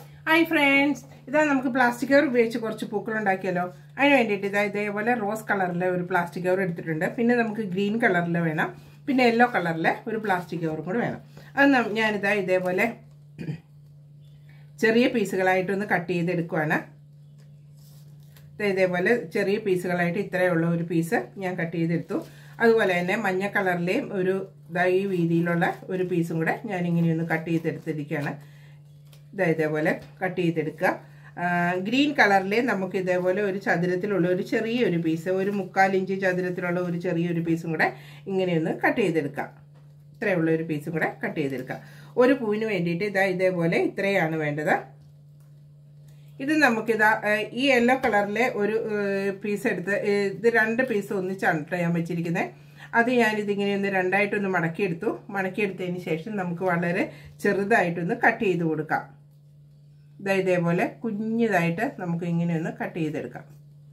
hi friends ഇതാ നമുക്ക് plastic cover ഉപയോഗിച്ച് കുറച്ച് പൂക്കൾ ഉണ്ടാക്കിയല്ലോ അതിന് വേണ്ടിയിട്ട് ഇതാ ഇതേപോലെ റോസ് കളറിലെ ഒരു പ്ലാസ്റ്റിക് കവർ എടുത്തിട്ടുണ്ട് പിന്നെ നമുക്ക് ഗ്രീൻ കളറിൽ വേണം പിന്നെ യെല്ലോ കളറിലെ ഒരു പ്ലാസ്റ്റിക് കവറും കൂടെ വേണം അത് നം- ഞാനിതാ ഇതേപോലെ ചെറിയ പീസുകളായിട്ടൊന്ന് കട്ട് ചെയ്തെടുക്കുവാണ് ദേ ഇതേപോലെ ചെറിയ പീസുകളായിട്ട് ഇത്രയുള്ള ഒരു പീസ് ഞാൻ കട്ട് ചെയ്തെടുത്തു അതുപോലെ തന്നെ മഞ്ഞ കളറിലെയും ഒരു ദാ ഈ വീതിയിലുള്ള ഒരു പീസും കൂടെ ഞാൻ ഇങ്ങനെയൊന്ന് കട്ട് ചെയ്തെടുത്തിരിക്കുകയാണ് ഇതാ ഇതേപോലെ കട്ട് ചെയ്തെടുക്കുക ആ, ഗ്രീൻ കളറിലെ നമുക്ക് ഇതേപോലെ ഒരു ചതുരത്തിലുള്ള ഒരു ചെറിയൊരു പീസ് ഒരു മുക്കാൽ ഇഞ്ച് ചതുരത്തിലുള്ള ഒരു ചെറിയൊരു പീസും കൂടെ ഇങ്ങനെയൊന്ന് കട്ട് ചെയ്തെടുക്കാം ഇത്രയുള്ള ഒരു പീസും കൂടെ കട്ട് ചെയ്തെടുക്കാം ഒരു പൂവിന് വേണ്ടിയിട്ട് ഇതാ ഇതേപോലെ ഇത്രയാണ് വേണ്ടത് ഇത് നമുക്കിതാ ഏഹ്, ഈ യെല്ലോ കളറിലെ ഒരു പീസ് എടുത്ത് ഏഹ്, ഇത് രണ്ട് പീസ് ഒന്നിച്ചാണ് കേട്ടോ ഞാൻ വെച്ചിരിക്കുന്നത് അത് ഞാനിതിങ്ങനെ ഒന്ന് രണ്ടായിട്ടൊന്ന് മടക്കിയെടുത്തു മടക്കിയെടുത്തതിന് ശേഷം നമുക്ക് വളരെ ചെറുതായിട്ടൊന്ന് കട്ട് ചെയ്ത് കൊടുക്കാം ഇതാ ഇതേപോലെ കുഞ്ഞിതായിട്ട് നമുക്ക് ഇങ്ങനെ ഒന്ന് കട്ട് ചെയ്തെടുക്കാം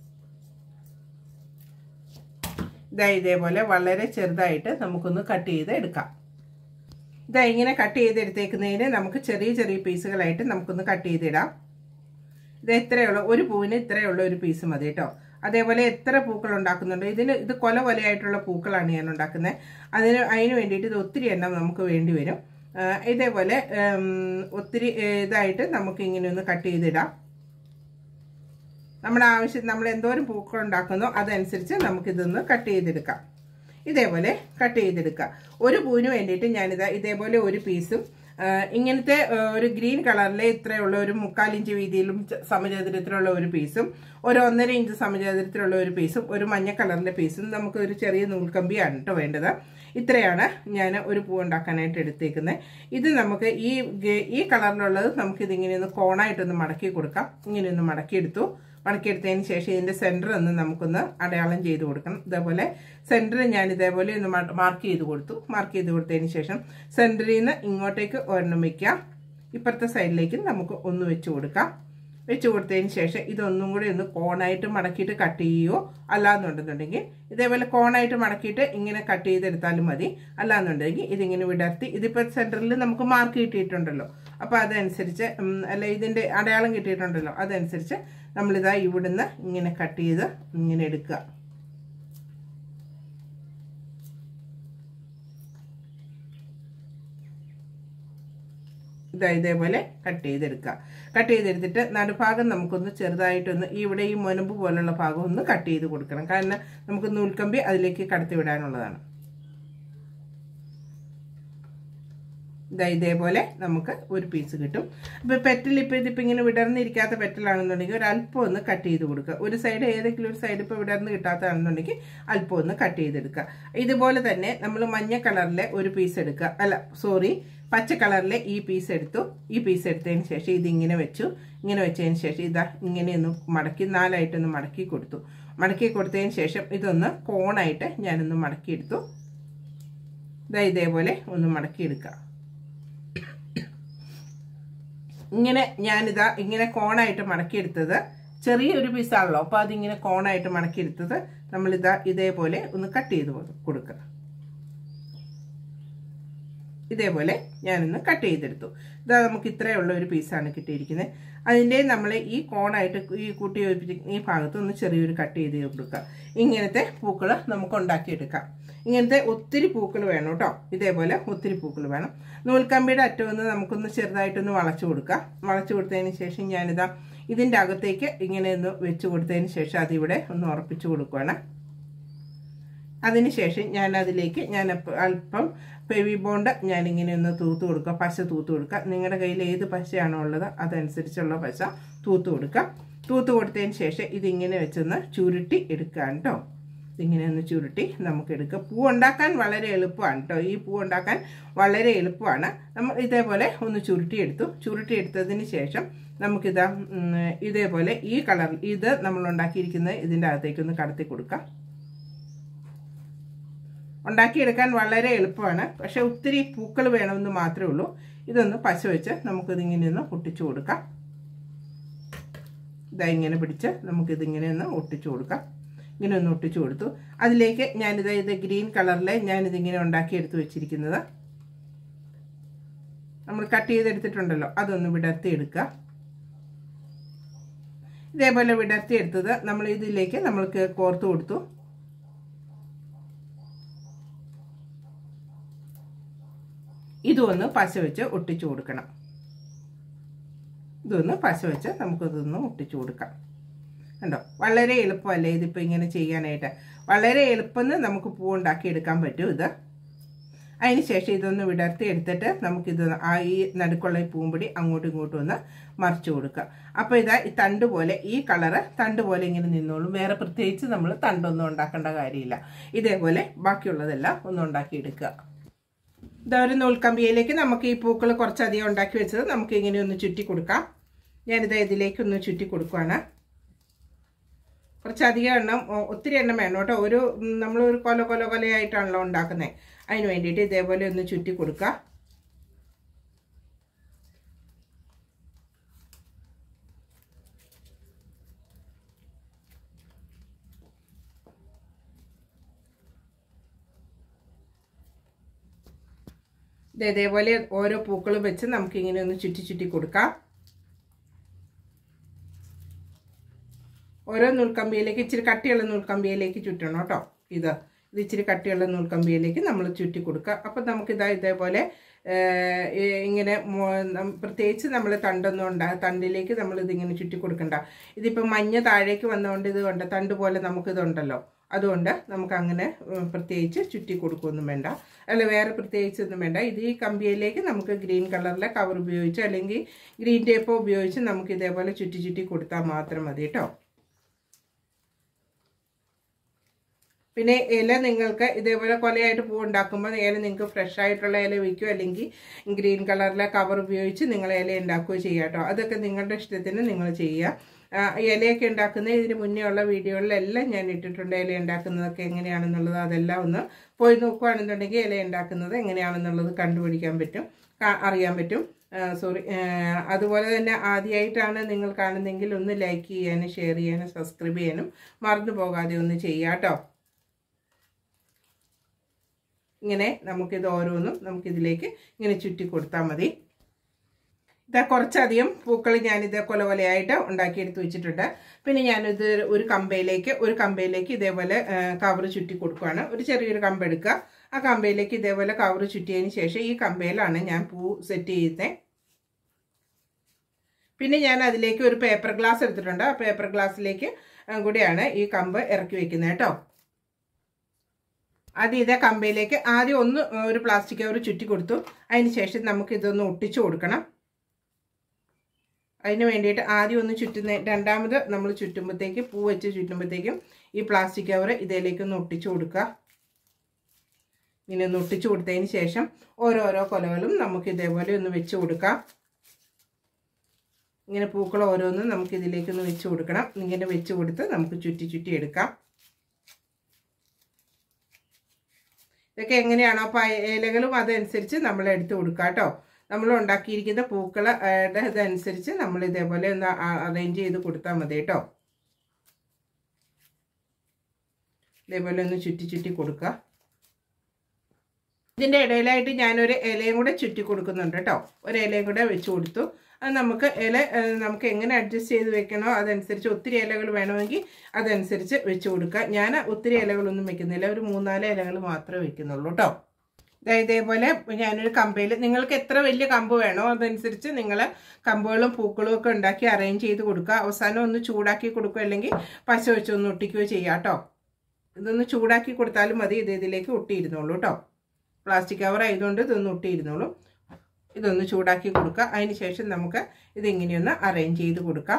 ഇതാ ഇതേപോലെ വളരെ ചെറുതായിട്ട് നമുക്കൊന്ന് കട്ട് ചെയ്ത് എടുക്കാം ഇതാ ഇങ്ങനെ കട്ട് ചെയ്തെടുത്തേക്കുന്നതിന് നമുക്ക് ചെറിയ ചെറിയ പീസുകളായിട്ട് നമുക്കൊന്ന് കട്ട് ചെയ്തിടാം ഇത് എത്രയുള്ള ഒരു പൂവിന് ഇത്രയുള്ള ഒരു പീസ് മതി കേട്ടോ അതേപോലെ എത്ര പൂക്കൾ ഉണ്ടാക്കുന്നുണ്ടോ ഇതിന് ഇത് കൊല കൊലയായിട്ടുള്ള പൂക്കളാണ് ഞാൻ ഉണ്ടാക്കുന്നത് അതിന് അതിന് വേണ്ടിയിട്ട് ഇത് ഒത്തിരി എണ്ണം നമുക്ക് വേണ്ടി വരും ആ, ഇതേപോലെ ഉം, ഒത്തിരി ഏ, ഇതായിട്ട് നമുക്ക് ഇങ്ങനെ ഒന്ന് കട്ട് ചെയ്തിടാം നമ്മുടെ ആവശ്യം നമ്മൾ എന്തോരം പൂക്കൾ ഉണ്ടാക്കുന്നോ അതനുസരിച്ച് നമുക്കിതൊന്ന് കട്ട് ചെയ്തെടുക്കാം ഇതേപോലെ കട്ട് ചെയ്തെടുക്കുക ഒരു പൂവിന് വേണ്ടിയിട്ട് ഞാനിതാ ഇതേപോലെ ഒരു പീസും ആ, ഇങ്ങനത്തെ ആ, ഒരു ഗ്രീൻ കളറിലെ ഇത്രയുള്ള ഒരു മുക്കാൽ ഇഞ്ച് വീതിയിലും ച- സമചതുരത്തിലുള്ള ഒരു പീസും ഒരു ഒന്നര ഇഞ്ച് സമചതുരത്തിലുള്ള ഒരു പീസും ഒരു മഞ്ഞ കളറിലെ പീസും നമുക്ക് ഒരു ചെറിയ നൂൽക്കമ്പിയാണ് കേട്ടോ വേണ്ടത് ഇത്രയാണ് ഞാൻ ഒരു പൂ ഉണ്ടാക്കാനായിട്ട് എടുത്തേക്കുന്നത് ഇത് നമുക്ക് ഈ ഗ- ഈ കളറിലുള്ളത് നമുക്ക് ഇതിങ്ങനെ ഒന്ന് കോണായിട്ടൊന്ന് മടക്കി കൊടുക്കാം ഇങ്ങനെ ഒന്ന് മടക്കിയെടുത്തു മടക്കിയെടുത്തതിന് ശേഷം ഇതിന്റെ സെന്റർ ഒന്ന് നമുക്കൊന്ന് അടയാളം ചെയ്ത് കൊടുക്കണം ഇതേപോലെ സെന്റർ ഞാൻ ഇതേപോലെ ഒന്ന് മാർക്ക് ചെയ്ത് കൊടുത്തു മാർക്ക് ചെയ്ത് കൊടുത്തതിന് ശേഷം സെന്ററിൽ നിന്ന് ഇങ്ങോട്ടേക്ക് ഒരെണ്ണം വെക്കാം ഇപ്പുറത്തെ സൈഡിലേക്ക് നമുക്ക് ഒന്ന് വെച്ച് കൊടുക്കാം വെച്ച് കൊടുത്തതിന് ശേഷം ഇതൊന്നും കൂടി ഒന്ന് കോണായിട്ട് മടക്കിയിട്ട് കട്ട് ചെയ്യുകയോ അല്ലാന്നുണ്ടെന്നുണ്ടെങ്കിൽ ഇതേപോലെ കോണായിട്ട് മടക്കിയിട്ട് ഇങ്ങനെ കട്ട് ചെയ്തെടുത്താലും മതി അല്ലാന്നുണ്ടെങ്കിൽ ഇതിങ്ങനെ വിടർത്തി ഇതിപ്പോൾ സെൻറ്ററിൽ നമുക്ക് മാർക്ക് കിട്ടിയിട്ടുണ്ടല്ലോ അപ്പോൾ അതനുസരിച്ച് ഉം, അല്ല ഇതിൻ്റെ അടയാളം കിട്ടിയിട്ടുണ്ടല്ലോ അതനുസരിച്ച് നമ്മളിതാ ഇവിടുന്ന് ഇങ്ങനെ കട്ട് ചെയ്ത് ഇങ്ങനെ എടുക്കുക ഇതാ ഇതേപോലെ കട്ട് ചെയ്തെടുക്കുക കട്ട് ചെയ്തെടുത്തിട്ട് നടുഭാഗം നമുക്കൊന്ന് ചെറുതായിട്ടൊന്ന് ഇവിടെ ഈ മുനമ്പ് പോലുള്ള ഭാഗം ഒന്ന് കട്ട് ചെയ്ത് കൊടുക്കണം കാരണം നമുക്ക് നൂൽക്കമ്പി അതിലേക്ക് കടത്തി വിടാനുള്ളതാണ് ഇതാ ഇതേപോലെ നമുക്ക് ഒരു പീസ് കിട്ടും അപ്പോൾ പെറ്റൽ ഇപ്പോൾ ഇതിപ്പോൾ ഇങ്ങനെ വിടർന്നിരിക്കാത്ത പെറ്റലാണെന്നുണ്ടെങ്കിൽ ഒരു അല്പം ഒന്ന് കട്ട് ചെയ്ത് കൊടുക്കുക ഒരു സൈഡ് ഏതെങ്കിലും ഒരു സൈഡ് ഇപ്പോൾ വിടർന്ന് കിട്ടാത്തതാണെന്നുണ്ടെങ്കിൽ അല്പം ഒന്ന് കട്ട് ചെയ്തെടുക്കുക ഇതുപോലെ തന്നെ നമ്മൾ മഞ്ഞ കളറിലെ ഒരു പീസ് എടുക്കുക അല്ല സോറി പച്ച കളറിലെ ഈ പീസ് എടുത്തു ഈ പീസ് എടുത്തതിന് ശേഷം ഇതിങ്ങനെ വെച്ചു ഇങ്ങനെ വെച്ചതിന് ശേഷം ഇതാ ഇങ്ങനെ ഒന്ന് മടക്കി നാലായിട്ടൊന്ന് മടക്കി കൊടുത്തു മടക്കി കൊടുത്തതിന് ശേഷം ഇതൊന്ന് കോണായിട്ട് ഞാനൊന്ന് മടക്കിയെടുത്തു ഇതാ ഇതേപോലെ ഒന്ന് മടക്കിയെടുക്കുക ഇങ്ങനെ ഞാനിതാ ഇങ്ങനെ കോണായിട്ട് മടക്കിയെടുത്തത് ചെറിയൊരു പീസാണല്ലോ അപ്പോൾ അതിങ്ങനെ കോണായിട്ട് മടക്കിയെടുത്തത് നമ്മളിതാ ഇതേപോലെ ഒന്ന് കട്ട് ചെയ്ത് കൊടുക്കുക ഇതേപോലെ ഞാനൊന്ന് കട്ട് ചെയ്തെടുത്തു ഇതാ നമുക്ക് ഇത്രയുള്ള ഒരു പീസാണ് കിട്ടിയിരിക്കുന്നത് അതിൻ്റെ നമ്മൾ ഈ കോണായിട്ട് ഈ കൂട്ടി യോജിപ്പിച്ച് ഈ ഭാഗത്ത് ഒന്ന് ചെറിയൊരു കട്ട് ചെയ്ത് കൊടുക്കുക ഇങ്ങനത്തെ പൂക്കൾ നമുക്ക് ഉണ്ടാക്കിയെടുക്കാം ഇങ്ങനത്തെ ഒത്തിരി പൂക്കൾ വേണം കേട്ടോ ഇതേപോലെ ഒത്തിരി പൂക്കൾ വേണം നൂൽക്കമ്പിയുടെ അറ്റം ഒന്ന് നമുക്കൊന്ന് ചെറുതായിട്ടൊന്ന് വളച്ചു കൊടുക്കാം വളച്ചു കൊടുത്തതിന് ശേഷം ഞാനിതാ ഇതിൻ്റെ അകത്തേക്ക് ഇങ്ങനെ ഒന്ന് വെച്ച് കൊടുത്തതിന് ശേഷം അതിവിടെ ഒന്ന് ഉറപ്പിച്ചു കൊടുക്കുകയാണ് അതിനുശേഷം ഞാൻ അതിലേക്ക് ഞാൻ അപ്പ- അല്പം പെവി ബോണ്ട് ഞാനിങ്ങനെ ഒന്ന് തൂത്ത് കൊടുക്കുക പശ തൂത്ത് കൊടുക്കുക നിങ്ങളുടെ കയ്യിൽ ഏത് പശയാണോ ഉള്ളത് അതനുസരിച്ചുള്ള പശ തൂത്ത് കൊടുക്കുക തൂത്ത് കൊടുത്തതിന് ശേഷം ഇതിങ്ങനെ വെച്ചൊന്ന് ചുരുട്ടി എടുക്കുകയാണ് കേട്ടോ ഇതിങ്ങനെ ഒന്ന് ചുരുട്ടി നമുക്ക് എടുക്കുക പൂ ഉണ്ടാക്കാൻ വളരെ എളുപ്പമാണ് കേട്ടോ ഈ പൂ ഉണ്ടാക്കാൻ വളരെ എളുപ്പമാണ് നമ്മൾ ഇതേപോലെ ഒന്ന് ചുരുട്ടി എടുത്തു ചുരുട്ടി എടുത്തതിന് ശേഷം നമുക്കിതാ ഉം, ഇതേപോലെ ഈ കളർ ഇത് നമ്മൾ ഉണ്ടാക്കിയിരിക്കുന്നത് ഇതിൻ്റെ അകത്തേക്കൊന്ന് കടത്തി കൊടുക്കാം ഉണ്ടാക്കിയെടുക്കാൻ വളരെ എളുപ്പമാണ് പക്ഷെ ഒത്തിരി പൂക്കൾ വേണമെന്ന് മാത്രമേ ഉള്ളൂ ഇതൊന്ന് പശ വെച്ച് നമുക്കിതിങ്ങനെ ഒന്ന് ഒട്ടിച്ചു കൊടുക്കാം ഇതാ ഇങ്ങനെ പിടിച്ച് നമുക്കിതിങ്ങനെ ഒന്ന് ഒട്ടിച്ചു കൊടുക്കാം ഇങ്ങനെ ഒന്ന് ഒട്ടിച്ചു കൊടുത്തു അതിലേക്ക് ഞാനിത് ഇത് ഗ്രീൻ കളറിലെ ഞാനിതിങ്ങനെ ഉണ്ടാക്കിയെടുത്ത് വെച്ചിരിക്കുന്നത് നമ്മൾ കട്ട് ചെയ്തെടുത്തിട്ടുണ്ടല്ലോ അതൊന്ന് വിടർത്തി എടുക്കുക ഇതേപോലെ വിടർത്തിയെടുത്തത് നമ്മൾ ഇതിലേക്ക് നമ്മൾക്ക് കോർത്ത് കൊടുത്തു ഇതൊന്ന് പശ വെച്ച് ഒട്ടിച്ചു കൊടുക്കണം ഇതൊന്ന് പശ വെച്ച് നമുക്കിതൊന്ന് ഒട്ടിച്ചു കൊടുക്കാം കണ്ടോ വളരെ എളുപ്പമല്ലേ ഇതിപ്പോൾ ഇങ്ങനെ ചെയ്യാനായിട്ട് വളരെ എളുപ്പമെന്ന് നമുക്ക് പൂ ഉണ്ടാക്കി എടുക്കാൻ പറ്റും ഇത് അതിന് ശേഷം ഇതൊന്ന് വിടർത്തി എടുത്തിട്ട് നമുക്കിത് ആ ഈ നടുക്കുള്ള ഈ പൂമ്പൊടി അങ്ങോട്ടും ഇങ്ങോട്ടും ഒന്ന് മറിച്ചു കൊടുക്കുക അപ്പോൾ ഇതാ ഈ തണ്ട് പോലെ ഈ കളറ് തണ്ട് പോലെ ഇങ്ങനെ നിന്നോളും വേറെ പ്രത്യേകിച്ച് നമ്മൾ തണ്ടൊന്നും ഉണ്ടാക്കേണ്ട കാര്യമില്ല ഇതേപോലെ ബാക്കിയുള്ളതെല്ലാം ഒന്ന് ഉണ്ടാക്കിയെടുക്കുക ഇതാ ഒരു നൂൽക്കമ്പിയിലേക്ക് നമുക്ക് ഈ പൂക്കൾ കുറച്ചധികം ഉണ്ടാക്കി വെച്ചത് നമുക്ക് ഇങ്ങനെ ഒന്ന് ചുറ്റി കൊടുക്കാം ഞാനിത് ഇതിലേക്ക് ഒന്ന് ചുറ്റി കൊടുക്കുവാണ് കുറച്ചധികം എണ്ണം ഒ- ഒത്തിരി എണ്ണം വേണം കേട്ടോ ഒരു ഉം, നമ്മളൊരു കൊല കൊല കൊലയായിട്ടാണല്ലോ ഉണ്ടാക്കുന്നത് അതിന് വേണ്ടിയിട്ട് ഇതേപോലെ ഒന്ന് ചുറ്റി കൊടുക്കുക ഇത് ഇതേപോലെ ഓരോ പൂക്കളും വെച്ച് നമുക്ക് ഇങ്ങനെ ഒന്ന് ചുറ്റി ചുറ്റി കൊടുക്കാം ഓരോ നൂൽക്കമ്പിയിലേക്ക് ഇച്ചിരി കട്ടിയുള്ള നൂൽക്കമ്പിയിലേക്ക് ചുറ്റണം കേട്ടോ ഇത് ഇത് ഇച്ചിരി കട്ടിയുള്ള നൂൽക്കമ്പിയിലേക്ക് നമ്മൾ ചുറ്റി കൊടുക്കുക അപ്പം നമുക്കിതാ ഇതേപോലെ ഏഹ്, ഈ- ഇങ്ങനെ മോ- നം- പ്രത്യേകിച്ച് നമ്മൾ തണ്ടൊന്നും ഉണ്ടാ തണ്ടിലേക്ക് നമ്മൾ ഇതിങ്ങനെ ചുറ്റി കൊടുക്കണ്ട ഇതിപ്പോൾ മഞ്ഞ താഴേക്ക് വന്നതുകൊണ്ട് ഇത് കൊണ്ട് തണ്ട് പോലെ നമുക്കിതുണ്ടല്ലോ അതുകൊണ്ട് നമുക്ക് അങ്ങനെ ഉം, പ്രത്യേകിച്ച് ചുറ്റി കൊടുക്കുകയൊന്നും വേണ്ട അല്ല വേറെ പ്രത്യേകിച്ചൊന്നും വേണ്ട ഇത് ഈ കമ്പിയിലേക്ക് നമുക്ക് ഗ്രീൻ കളറിലെ കവർ ഉപയോഗിച്ച് അല്ലെങ്കിൽ ഗ്രീൻ ടേപ്പ് ഉപയോഗിച്ച് നമുക്ക് ഇതേപോലെ ചുറ്റി ചുറ്റി കൊടുത്താൽ മാത്രം മതി കേട്ടോ പിന്നെ ഇല നിങ്ങൾക്ക് ഇതേപോലെ കൊലയായിട്ട് പൂ ഉണ്ടാക്കുമ്പോൾ ഇല നിങ്ങൾക്ക് ഫ്രഷ് ആയിട്ടുള്ള ഇല വയ്ക്കുകയോ അല്ലെങ്കിൽ ഗ്രീൻ കളറിലെ കവർ ഉപയോഗിച്ച് നിങ്ങൾ ഇല ഉണ്ടാക്കുകയോ ചെയ്യുക കേട്ടോ അതൊക്കെ നിങ്ങളുടെ ഇഷ്ടത്തിന് നിങ്ങൾ ചെയ്യുക ആ, ഇലയൊക്കെ ഉണ്ടാക്കുന്ന ഇതിന് മുന്നേ ഉള്ള വീഡിയോകളിലെല്ലാം ഞാൻ ഇട്ടിട്ടുണ്ട് ഇല ഉണ്ടാക്കുന്നതൊക്കെ എങ്ങനെയാണെന്നുള്ളത് അതെല്ലാം ഒന്ന് പോയി നോക്കുകയാണെന്നുണ്ടെങ്കിൽ ഇല ഉണ്ടാക്കുന്നത് എങ്ങനെയാണെന്നുള്ളത് കണ്ടുപിടിക്കാൻ പറ്റും കാ- അറിയാൻ പറ്റും സോറി അതുപോലെ തന്നെ ആദ്യമായിട്ടാണ് നിങ്ങൾ കാണുന്നതെങ്കിൽ ഒന്ന് ലൈക്ക് ചെയ്യാനും ഷെയർ ചെയ്യാനും സബ്സ്ക്രൈബ് ചെയ്യാനും മറന്നു പോകാതെ ഒന്ന് ചെയ്യുക കേട്ടോ ഇങ്ങനെ നമുക്കിത് ഓരോന്നും നമുക്കിതിലേക്ക് ഇങ്ങനെ ചുറ്റി കൊടുത്താൽ മതി ഇതാ കുറച്ചധികം പൂക്കൾ ഞാനിത് കൊല കൊലയായിട്ട് ഉണ്ടാക്കിയെടുത്ത് വെച്ചിട്ടുണ്ട് പിന്നെ ഞാനിത് ഒരു കമ്പയിലേക്ക് ഒരു കമ്പയിലേക്ക് ഇതേപോലെ കവർ ചുറ്റി കൊടുക്കുകയാണ് ഒരു ചെറിയൊരു കമ്പ് എടുക്കുക ആ കമ്പയിലേക്ക് ഇതേപോലെ കവർ ചുറ്റിയതിന് ശേഷം ഈ കമ്പയിലാണ് ഞാൻ പൂ സെറ്റ് ചെയ്യുന്നത് പിന്നെ ഞാൻ അതിലേക്ക് ഒരു പേപ്പർ ഗ്ലാസ് എടുത്തിട്ടുണ്ട് ആ പേപ്പർ ഗ്ലാസ്സിലേക്ക് കൂടിയാണ് ഈ കമ്പ് ഇറക്കി വെക്കുന്നത് കേട്ടോ ആദ്യം ഇതേ കമ്പയിലേക്ക് ആദ്യം ഒന്ന് ഒരു പ്ലാസ്റ്റിക് കവർ ചുറ്റി കൊടുത്തു അതിന് ശേഷം നമുക്ക് ഇതൊന്ന് ഒട്ടിച്ചു കൊടുക്കണം അതിന് വേണ്ടിയിട്ട് ആദ്യം ഒന്ന് ചുറ്റുന്ന രണ്ടാമത് നമ്മൾ ചുറ്റുമ്പോഴത്തേക്ക് പൂ വെച്ച് ചുറ്റുമ്പോഴത്തേക്കും ഈ പ്ലാസ്റ്റിക് കവർ ഇതിലേക്ക് ഒന്ന് ഒട്ടിച്ചു കൊടുക്കുക ഇങ്ങനെ ഒന്ന് ഒട്ടിച്ചു കൊടുത്തതിന് ശേഷം ഓരോരോ കൊലകളും നമുക്ക് ഇതേപോലെ ഒന്ന് വെച്ച് കൊടുക്കാം ഇങ്ങനെ പൂക്കൾ ഓരോന്നും നമുക്ക് ഇതിലേക്ക് ഒന്ന് വെച്ച് കൊടുക്കണം ഇങ്ങനെ വെച്ച് കൊടുത്ത് നമുക്ക് ചുറ്റി ചുറ്റി എടുക്കാം ഇതൊക്കെ എങ്ങനെയാണോ അപ്പോൾ ഇലകളും അതനുസരിച്ച് നമ്മൾ എടുത്ത് കൊടുക്കുക കേട്ടോ നമ്മൾ ഉണ്ടാക്കിയിരിക്കുന്ന പൂക്കൾ ഇതനുസരിച്ച് നമ്മൾ ഇതേപോലെ ഒന്ന് അറേഞ്ച് ചെയ്ത് കൊടുത്താൽ മതി കേട്ടോ ഇതേപോലെ ഒന്ന് ചുറ്റി ചുറ്റി കൊടുക്കുക ഇതിൻ്റെ ഇടയിലായിട്ട് ഞാനൊരു ഇലയും കൂടെ ചുറ്റി കൊടുക്കുന്നുണ്ട് കേട്ടോ ഒരു ഇലയും കൂടെ വെച്ച് കൊടുത്തു അത് നമുക്ക് ഇല ഏഹ്, നമുക്ക് എങ്ങനെ അഡ്ജസ്റ്റ് ചെയ്ത് വെക്കണോ അതനുസരിച്ച് ഒത്തിരി ഇലകൾ വേണമെങ്കിൽ അതനുസരിച്ച് വെച്ച് കൊടുക്കുക ഞാൻ ഒത്തിരി ഇലകളൊന്നും വെക്കുന്നില്ല ഒരു മൂന്നാല് ഇലകൾ മാത്രമേ വെക്കുന്നുള്ളൂ കേട്ടോ ദാ ഇതേപോലെ ഞാനൊരു കമ്പയിൽ നിങ്ങൾക്ക് എത്ര വലിയ കമ്പ് വേണോ അതനുസരിച്ച് നിങ്ങൾ കമ്പുകളും പൂക്കളും ഒക്കെ ഉണ്ടാക്കി അറേഞ്ച് ചെയ്ത് കൊടുക്കുക അവസാനം ഒന്ന് ചൂടാക്കി കൊടുക്കുക അല്ലെങ്കിൽ പശ വെച്ചൊന്ന് ഒട്ടിക്കുകയോ ചെയ്യാം കേട്ടോ ഇതൊന്ന് ചൂടാക്കി കൊടുത്താലും മതി ഇത് ഇതിലേക്ക് ഒട്ടിയിരുന്നോളൂ കേട്ടോ പ്ലാസ്റ്റിക് കവർ ആയതുകൊണ്ട് ഇതൊന്ന് ഒട്ടിയിരുന്നോളൂ ഇതൊന്ന് ചൂടാക്കി കൊടുക്കുക അതിന് ശേഷം നമുക്ക് ഇതിങ്ങനെയൊന്ന് അറേഞ്ച് ചെയ്ത് കൊടുക്കാം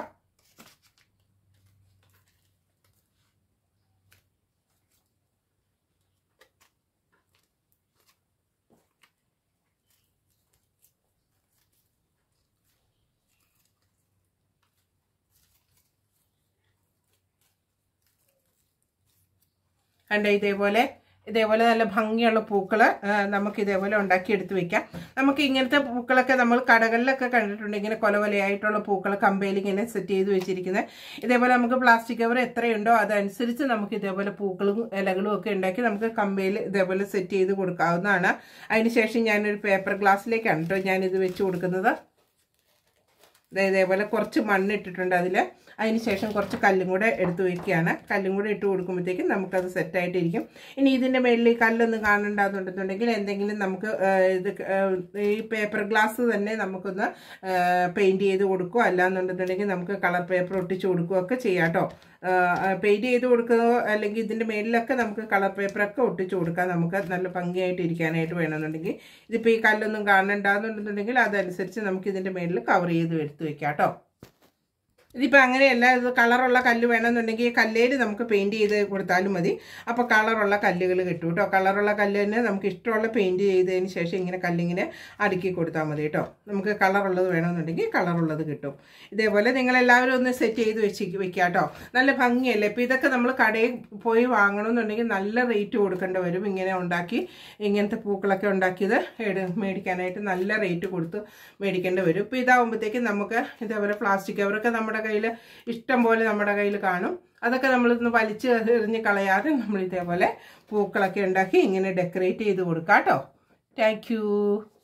കണ്ട ഇതേപോലെ ഇതേപോലെ നല്ല ഭംഗിയുള്ള പൂക്കൾ നമുക്ക് ഇതേപോലെ ഉണ്ടാക്കിയെടുത്ത് വെക്കാം നമുക്ക് ഇങ്ങനത്തെ പൂക്കളൊക്കെ നമ്മൾ കടകളിലൊക്കെ കണ്ടിട്ടുണ്ട് ഇങ്ങനെ കൊല കൊലയായിട്ടുള്ള പൂക്കൾ കമ്പയിൽ ഇങ്ങനെ സെറ്റ് ചെയ്ത് വെച്ചിരിക്കുന്നത് ഇതേപോലെ നമുക്ക് പ്ലാസ്റ്റിക് കവർ എത്രയുണ്ടോ അതനുസരിച്ച് നമുക്ക് ഇതേപോലെ പൂക്കളും ഇലകളും ഒക്കെ ഉണ്ടാക്കി നമുക്ക് കമ്പയിൽ ഇതേപോലെ സെറ്റ് ചെയ്ത് കൊടുക്കാവുന്നതാണ് അതിനുശേഷം ഞാനൊരു പേപ്പർ ഗ്ലാസ്സിലേക്കാണ് കേട്ടോ ഞാനിത് വെച്ച് കൊടുക്കുന്നത് ദേ ഇതേപോലെ കുറച്ച് മണ്ണിട്ടിട്ടുണ്ട് അതിൽ അതിന് ശേഷം കുറച്ച് കല്ലും കൂടെ എടുത്ത് വയ്ക്കുകയാണ് കല്ലും കൂടെ ഇട്ട് കൊടുക്കുമ്പോഴത്തേക്കും നമുക്കത് സെറ്റായിട്ടിരിക്കും ഇനി ഇതിൻ്റെ മേളിൽ ഈ കല്ലൊന്നും കാണണ്ടാന്നുണ്ടെന്നുണ്ടെങ്കിൽ എന്തെങ്കിലും നമുക്ക് ആ, ഇത് ആ, ഈ പേപ്പർ ഗ്ലാസ് തന്നെ നമുക്കൊന്ന് പെയിൻറ് ചെയ്ത് കൊടുക്കുകയോ അല്ലാന്നുണ്ടെന്നുണ്ടെങ്കിൽ നമുക്ക് കളർ പേപ്പർ ഒട്ടിച്ച് കൊടുക്കുകയോ ഒക്കെ ചെയ്യാം കേട്ടോ പെയിൻറ് ചെയ്ത് കൊടുക്കുകയോ അല്ലെങ്കിൽ ഇതിൻ്റെ മേളിലൊക്കെ നമുക്ക് കളർ പേപ്പറൊക്കെ ഒട്ടിച്ച് കൊടുക്കാം നമുക്ക് നല്ല ഭംഗിയായിട്ട് ഇരിക്കാനായിട്ട് വേണമെന്നുണ്ടെങ്കിൽ ഇതിപ്പോൾ ഈ കല്ലൊന്നും കാണണ്ടാന്നുണ്ടെന്നുണ്ടെങ്കിൽ അതനുസരിച്ച് നമുക്ക് ഇതിൻ്റെ മേളിൽ കവർ ചെയ്ത് എടുത്ത് വെക്കാം കേട്ടോ ഇതിപ്പോൾ അങ്ങനെയല്ല ഇത് കളറുള്ള കല്ല് വേണമെന്നുണ്ടെങ്കിൽ കല്ലേൽ നമുക്ക് പെയിൻറ് ചെയ്ത് കൊടുത്താലും മതി അപ്പോൾ കളറുള്ള കല്ലുകൾ കിട്ടും കേട്ടോ കളറുള്ള കല്ല് തന്നെ നമുക്ക് ഇഷ്ടമുള്ള പെയിൻറ് ചെയ്തതിന് ശേഷം ഇങ്ങനെ കല്ലിങ്ങനെ അടുക്കി കൊടുത്താൽ മതി കേട്ടോ നമുക്ക് കളറുള്ളത് വേണമെന്നുണ്ടെങ്കിൽ കളറുള്ളത് കിട്ടും ഇതേപോലെ നിങ്ങളെല്ലാവരും ഒന്ന് സെറ്റ് ചെയ്ത് വെച്ച് വെക്കുക കേട്ടോ നല്ല ഭംഗിയല്ലേ ഇപ്പോൾ ഇതൊക്കെ നമ്മൾ കടയിൽ പോയി വാങ്ങണമെന്നുണ്ടെങ്കിൽ നല്ല റേറ്റ് കൊടുക്കേണ്ടി വരും ഇങ്ങനെ ഉണ്ടാക്കി ഇങ്ങനത്തെ പൂക്കളൊക്കെ ഉണ്ടാക്കിയത് എടു മേടിക്കാനായിട്ട് നല്ല റേറ്റ് കൊടുത്ത് മേടിക്കേണ്ടി വരും ഇപ്പോൾ ഇതാവുമ്പോഴത്തേക്കും നമുക്ക് ഇതേപോലെ പ്ലാസ്റ്റിക് കവറൊക്കെ നമ്മുടെ കയ്യിൽ ഇഷ്ടം പോലെ നമ്മുടെ കയ്യിൽ കാണും അതൊക്കെ നമ്മളിന്ന് വലിച്ച് എറിഞ്ഞ് കളയാതെ നമ്മൾ ഇതേപോലെ പൂക്കളൊക്കെ ഉണ്ടാക്കി ഇങ്ങനെ ഡെക്കറേറ്റ് ചെയ്ത് കൊടുക്കാം കേട്ടോ താങ്ക്